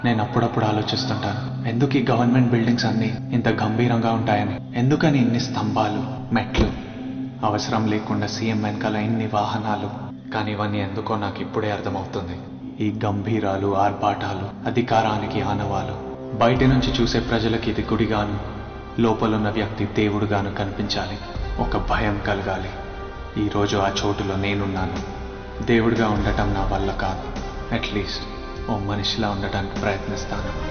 నేను అప్పుడప్పుడు ఆలోచిస్తుంటాను ఎందుకు ఈ గవర్నమెంట్ బిల్డింగ్స్ అన్నీ ఇంత గంభీరంగా ఉంటాయని ఎందుకని ఇన్ని స్తంభాలు మెట్లు అవసరం లేకుండా సీఎం వెనకాల ఇన్ని వాహనాలు కానీ ఇవన్నీ ఎందుకో నాకు ఇప్పుడే అర్థమవుతుంది ఈ గంభీరాలు ఆర్భాటాలు అధికారానికి ఆనవాలు బయట నుంచి చూసే ప్రజలకి ఇది గుడిగాను లోపలున్న వ్యక్తి దేవుడుగాను కనిపించాలి ఒక భయం కలగాలి ఈరోజు ఆ చోటులో నేనున్నాను దేవుడిగా ఉండటం నా వల్ల కాదు అట్లీస్ట్ ఓ మనిషిలా ఉండటానికి ప్రయత్నిస్తాను